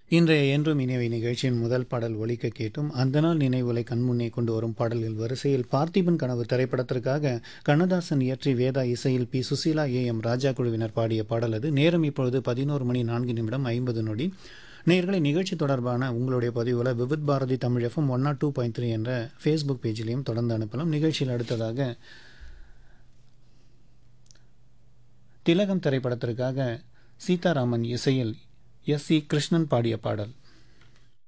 இன்றைய என்றும் இனியவை நிகழ்ச்சியின் முதல் பாடல் ஒலிக்க கேட்டும் அந்த நாள் நினைவுகளை கண்முன்னே கொண்டு வரும் பாடல்கள் வரிசையில் பார்த்திபன் கனவு திரைப்படத்திற்காக கண்ணதாசன் இயற்றி வேதா இசையில் P Susheela A M Raja குழுவினர் பாடிய பாடல் அது நேரம் இப்பொழுது பதினோரு மணி நான்கு நிமிடம் ஐம்பது நொடி நேர்களை நிகழ்ச்சி தொடர்பான உங்களுடைய பதிவுகளை Vividh Bharati Tamil FM one naught two point three என்ற ஃபேஸ்புக் பேஜிலையும் தொடர்ந்து அனுப்பலாம் நிகழ்ச்சியில் அடுத்ததாக திலகம் திரைப்படத்திற்காக சீதாராமன் இசையில் எஸ் சி கிருஷ்ணன் பாடிய பாடல்